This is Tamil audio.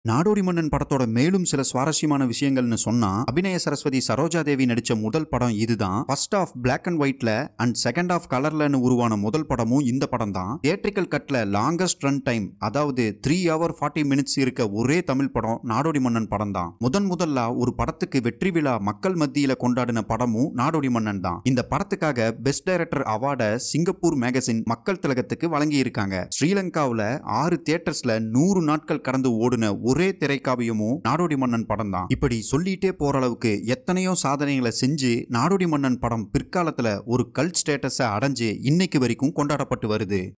நாடோடி மன்னன் படத்தோட மேலும் சில சுவாரஸ்யமான விஷயங்கள்னு சொன்னா அபிநய சரஸ்வதி சரோஜா தேவி நடிச்ச முதல் படம் இதுதான் ஃபர்ஸ்ட் ஆஃப் பிளாக் அண்ட் ஒயிட்ல அண்ட் செகண்ட் ஆஃப் கலர்லன்னு உருவான முதல் படமும் இந்த படம் தான் தியேட்ரிக்கல் கட்ல லாங்கஸ்ட் ரன் டைம் அதாவது த்ரீ ஹவர் ஃபார்ட்டி மினிட்ஸ் இருக்க ஒரே தமிழ் படம் நாடோடி மன்னன் படம் தான் முதன் முதல்ல ஒரு படத்துக்கு வெற்றி விழா மக்கள் மத்தியில கொண்டாடின படமும் நாடோடி மன்னன் தான் இந்த படத்துக்காக பெஸ்ட் டைரக்டர் அவார்டை சிங்கப்பூர் மேகசின் மக்கள் திலகத்துக்கு வழங்கி இருக்காங்க ஸ்ரீலங்காவுல ஆறு தியேட்டர்ஸ்ல நூறு நாட்கள் கடந்து ஓடின ஒரே திரைக்காவியமும் நாடோடி மன்னன் படம் தான் இப்படி சொல்லிட்டே போற அளவுக்கு எத்தனையோ சாதனைகளை செஞ்சு நாடோடி மன்னன் படம் பிற்காலத்துல ஒரு கல்ட் ஸ்டேட்டஸை அடைஞ்சு இன்னைக்கு வரைக்கும் கொண்டாடப்பட்டு வருது